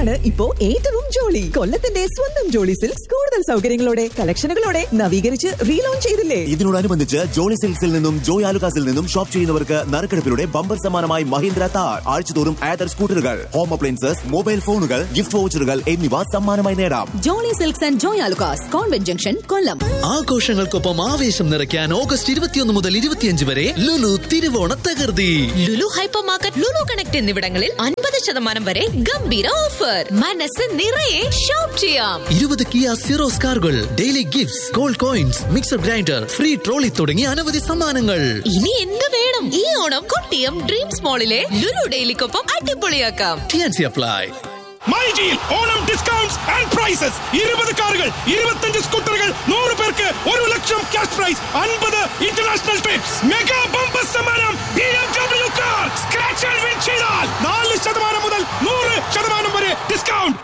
ആണ് ഇപ്പോ ഏറ്റവും ജോളി കൊല്ലത്തിന്റെ സ്വന്തം ജോളി സിൽക്സ് കൂടുതൽ സൗകര്യങ്ങളോടെ കളക്ഷനുകളോടെ നവീകരിച്ച് റീലോഞ്ച് ചെയ്തില്ലേ ഇതിനോടനുബന്ധിച്ച് ജോളി സിൽക്സിൽ നിന്നും ജോയ് ആലുകാസിൽ നിന്നും ഷോപ്പ് ചെയ്യുന്നവർക്ക് നറുക്കെടുപ്പിലൂടെ ബമ്പർ സമ്മാനമായി മഹീന്ദ്ര താർ ആഴ്ചതോറും ആദർ സ്കൂട്ടറുകൾ ഹോം അപ്ലയൻസസ് മൊബൈൽ ഫോണുകൾ ഗിഫ്റ്റ് വൗച്ചറുകൾ എന്നിവ സമ്മാനമായി നേടാം Jolly Silks and Joy Alukkas Convent Junction Kollam ആഘോഷങ്ങൾക്കൊപ്പം ആവേശം നിറയ്ക്കാൻ ഓഗസ്റ്റ് ഇരുപത്തിയൊന്ന് മുതൽ ഇരുപത്തിയഞ്ച് വരെ ലുലു തിരുവോണ തകർത്തി Lulu hypermarket Lulu Connect എന്നിവിടങ്ങളിൽ അൻപത് ശതമാനം വരെ ഗംഭീര ഓഫർ മനസ്സ് നിറയെ ഷോപ്പ് ചെയ്യാം ഇരുപത് കിയ സിറോസ് കാറുകൾ daily gifts gold coins mixer grinder free trolley തുടങ്ങിയ അനവധി സമ്മാനങ്ങൾ ഇനി എന്ത് വേണം ഈ ഓണം കൊട്ടിയം ഡ്രീംസ് മോളിലെ ലുലു ഡെയിലിക്കൊപ്പം അടിപൊളിയാക്കാം ടിയാൻസി അപ്ലൈ മൈജിയിൽ ഓണം ഡിസ്കൗണ്ട്സ് ആൻഡ് പ്രൈസസ് ഇരുപത് കാറുകൾ ഇരുപത്തഞ്ച് സ്കൂട്ടറുകൾ നൂറ് പേർക്ക് ഒരു ലക്ഷം ക്യാഷ് പ്രൈസ് അൻപത് ഇന്റർനാഷണൽ ട്രിപ്സ് മെഗാ ബമ്പർ സമ്മാനം B M W car scratch and win ചെയ്താൽ നാല് ശതമാനം മുതൽ നൂറ് ശതമാനം വരെ ഡിസ്കൗണ്ട്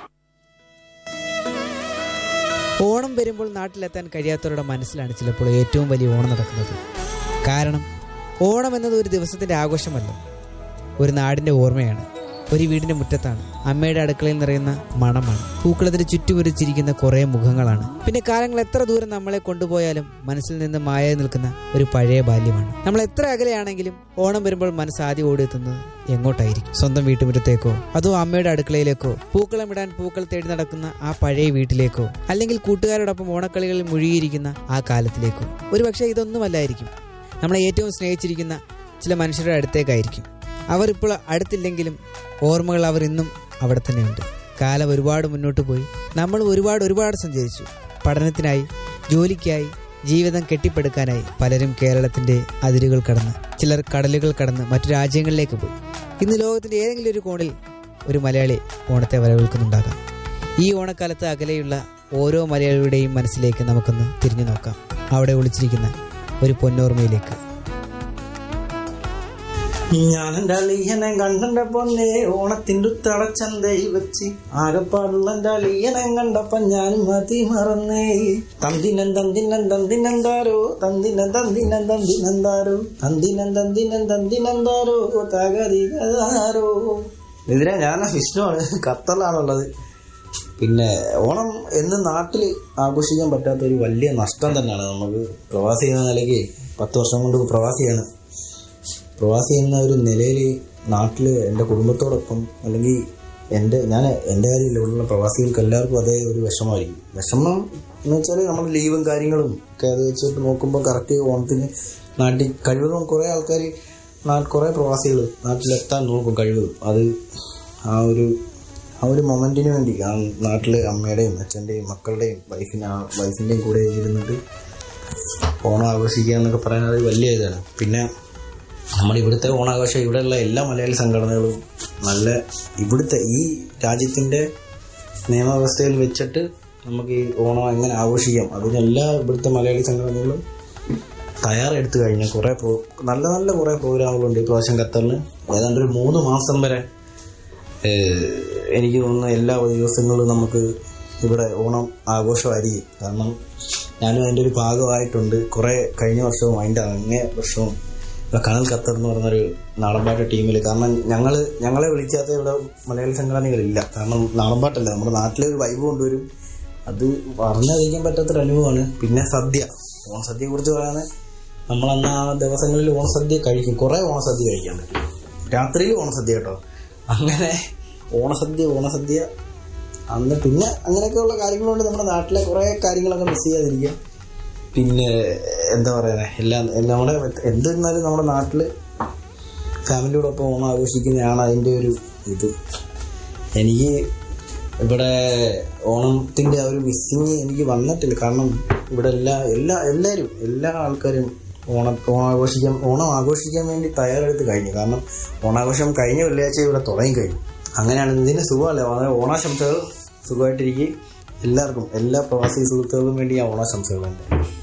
ഓണം വരുമ്പോൾ നാട്ടിലെത്താൻ കഴിയാത്തവരുടെ മനസ്സിലാണ് ചിലപ്പോൾ ഏറ്റവും വലിയ ഓണം നടക്കുന്നത് കാരണം ഓണം എന്നത് ഒരു ദിവസത്തിൻ്റെ ആഘോഷമല്ല ഒരു നാടിൻ്റെ ഓർമ്മയാണ് ഒരു വീടിൻ്റെ മുറ്റത്താണ് അമ്മയുടെ അടുക്കളയിൽ നിറയുന്ന മണമാണ് പൂക്കളത്തിന് ചുറ്റും ഒരു ചിരിക്കുന്ന കുറേ മുഖങ്ങളാണ് പിന്നെ കാലങ്ങൾ എത്ര ദൂരം നമ്മളെ കൊണ്ടുപോയാലും മനസ്സിൽ നിന്ന് മായ നിൽക്കുന്ന ഒരു പഴയ ബാല്യമാണ് നമ്മൾ എത്ര അകലെയാണെങ്കിലും ഓണം വരുമ്പോൾ മനസ്സ് ആദ്യം ഓടിയെത്തുന്നത് എങ്ങോട്ടായിരിക്കും സ്വന്തം വീട്ടുമുറ്റത്തേക്കോ അതോ അമ്മയുടെ അടുക്കളയിലേക്കോ പൂക്കളം ഇടാൻ പൂക്കൾ തേടി നടക്കുന്ന ആ പഴയ വീട്ടിലേക്കോ അല്ലെങ്കിൽ കൂട്ടുകാരോടൊപ്പം ഓണക്കളികളിൽ മുഴുകിയിരിക്കുന്ന ആ കാലത്തിലേക്കോ ഒരുപക്ഷെ ഇതൊന്നുമല്ലായിരിക്കും നമ്മളെ ഏറ്റവും സ്നേഹിച്ചിരിക്കുന്ന ചില മനുഷ്യരുടെ അടുത്തേക്കായിരിക്കും അവർ ഇപ്പോൾ അടുത്തില്ലെങ്കിലും ഓർമ്മകൾ അവർ ഇന്നും അവിടെ തന്നെയുണ്ട് കാലം ഒരുപാട് മുന്നോട്ട് പോയി നമ്മൾ ഒരുപാട് ഒരുപാട് സഞ്ചരിച്ചു പഠനത്തിനായി ജോലിക്കായി ജീവിതം കെട്ടിപ്പടുക്കാനായി പലരും കേരളത്തിന്റെ അതിരുകൾ കടന്ന് ചിലർ കടലുകൾ കടന്ന് മറ്റു രാജ്യങ്ങളിലേക്ക് പോയി ഇന്ന് ലോകത്തിന്റെ ഏതെങ്കിലും ഒരു കോണിൽ ഒരു മലയാളി ഓണത്തെ വരവേൽക്കുന്നുണ്ടാകാം ഈ ഓണക്കാലത്ത് അകലെയുള്ള ഓരോ മലയാളിയുടെയും മനസ്സിലേക്ക് നമുക്കൊന്ന് തിരിഞ്ഞു നോക്കാം അവിടെ ഒളിച്ചിരിക്കുന്ന ഒരു പൊന്നോർമ്മയിലേക്ക് ഞാൻ എന്റെ അളിയനെ കണ്ടന്റെ പൊന്നെ ഓണത്തിന്റെ തടച്ചന്തയിൽ വെച്ച് ആകെപ്പാടുള്ള എന്റെ അളിയനെ കണ്ടപ്പോ ഞാൻ മതി മറന്നേ തന്തിനം തന്തിനം തന്തിനെന്താരോ തന്തിനം തന്തിനം തന്തിനെന്താരോ തന്തിനം തന്തിനം തന്തിനെന്താരോ തകരികാരോ ഇതിനെ ഞാൻ വിഷ്ണുവാണ് ഖത്തറിലാണുള്ളത് പിന്നെ ഓണം എന്ന് നാട്ടിൽ ആഘോഷിക്കാൻ പറ്റാത്ത ഒരു വലിയ നഷ്ടം തന്നെയാണ് നമുക്ക് പ്രവാസി എന്ന നിലയ്ക്ക് പത്ത് വർഷം കൊണ്ട് പ്രവാസിയാണ് പ്രവാസി എന്ന ഒരു നിലയിൽ നാട്ടിൽ എൻ്റെ കുടുംബത്തോടൊപ്പം അല്ലെങ്കിൽ എൻ്റെ ഞാൻ എൻ്റെ കാര്യമില്ല ഇവിടെയുള്ള പ്രവാസികൾക്ക് എല്ലാവർക്കും അതേ ഒരു വിഷമമായിരിക്കും വിഷമം എന്ന് വെച്ചാൽ നമ്മൾ ലീവും കാര്യങ്ങളും ഒക്കെ അത് വെച്ചിട്ട് നോക്കുമ്പോൾ കറക്റ്റ് ഓണത്തിന് നാട്ടിൽ കഴിവതും കുറേ ആൾക്കാർ കുറേ പ്രവാസികൾ നാട്ടിലെത്താൻ നോക്കും കഴിവതും അത് ആ ഒരു ആ ഒരു മൊമെൻറ്റിന് വേണ്ടി ആ നാട്ടിൽ അമ്മയുടെയും അച്ഛൻ്റെയും മക്കളുടെയും വൈഫിന് വൈഫിൻ്റെയും കൂടെ ഇരുന്നിട്ട് ഓണം ആഘോഷിക്കുക എന്നൊക്കെ പറയുന്നത് വലിയ ഇതാണ് പിന്നെ നമ്മുടെ ഇവിടുത്തെ ഓണാഘോഷം ഇവിടെയുള്ള എല്ലാ മലയാളി സംഘടനകളും നല്ല ഇവിടുത്തെ ഈ രാജ്യത്തിൻ്റെ നിയമവ്യവസ്ഥയിൽ വെച്ചിട്ട് നമുക്ക് ഈ ഓണം എങ്ങനെ ആഘോഷിക്കാം അതിനെല്ലാ ഇവിടുത്തെ മലയാളി സംഘടനകളും തയ്യാറെടുത്തു കഴിഞ്ഞ കുറേ പ്രോ നല്ല നല്ല കുറേ പ്രോഗ്രാമുകളുണ്ട് ഇപ്രാവശ്യം ഖത്തറിൽ ഏതാണ്ട് ഒരു മൂന്ന് മാസം വരെ ഏഹ്, എനിക്ക് തോന്നുന്നു എല്ലാ ദിവസങ്ങളിലും നമുക്ക് ഇവിടെ ഓണം ആഘോഷമായിരിക്കും കാരണം ഞാനും അതിൻ്റെ ഒരു ഭാഗമായിട്ടുണ്ട് കുറേ കഴിഞ്ഞ വർഷവും അതിൻ്റെ അങ്ങേ വർഷവും ഇവിടെ കനൽ ഖത്തർ എന്ന് പറഞ്ഞൊരു നാടൻപാട്ട് ടീമിൽ കാരണം ഞങ്ങൾ ഞങ്ങളെ വിളിക്കാത്ത ഇവിടെ മലയാളി സംഘടനകളില്ല കാരണം നാടൻപാട്ടല്ല നമ്മുടെ നാട്ടിലെ ഒരു വൈബ് കൊണ്ടുവരും അത് പറഞ്ഞറിയിക്കാൻ പറ്റാത്തൊരു അനുഭവമാണ് പിന്നെ സദ്യ ഓണസദ്യയെ കുറിച്ച് പറയുകയാണെങ്കിൽ നമ്മൾ അന്ന് ആ ദിവസങ്ങളിൽ ഓണസദ്യ കഴിക്കും കുറേ ഓണസദ്യ കഴിക്കാൻ പറ്റും രാത്രിയിൽ ഓണസദ്യ കേട്ടോ അങ്ങനെ ഓണസദ്യ ഓണസദ്യ അന്ന് പിന്നെ അങ്ങനെയൊക്കെയുള്ള കാര്യങ്ങളുണ്ട് നമ്മുടെ നാട്ടിലെ കുറേ കാര്യങ്ങളൊക്കെ മിസ് ചെയ്യാതിരിക്കുക പിന്നെ എന്താ പറയുക എല്ലാം നമ്മുടെ എന്തിരുന്നാലും നമ്മുടെ നാട്ടിൽ ഫാമിലിയോടൊപ്പം ഓണം ആഘോഷിക്കുന്നതാണ് അതിൻ്റെ ഒരു ഇത് എനിക്ക് ഇവിടെ ഓണത്തിൻ്റെ ആ ഒരു മിസ്സിങ് എനിക്ക് വന്നിട്ടില്ല കാരണം ഇവിടെ എല്ലാ എല്ലാ എല്ലാവരും എല്ലാ ആൾക്കാരും ഓണം ഓണാഘോഷിക്കാൻ ഓണം ആഘോഷിക്കാൻ വേണ്ടി തയ്യാറെടുത്ത് കഴിഞ്ഞു കാരണം ഓണാഘോഷം കഴിഞ്ഞ വെള്ളിയാഴ്ച ഇവിടെ തുടങ്ങി കഴിഞ്ഞു അങ്ങനെയാണ് ഇതിന് സുഖമല്ലേ വളരെ ഓണാശംസകൾ സുഖമായിട്ടിരിക്കും എല്ലാവർക്കും എല്ലാ പ്രവാസി സുഹൃത്തുക്കൾക്കും വേണ്ടി ഞാൻ ഓണാശംസകൾ ഉണ്ട്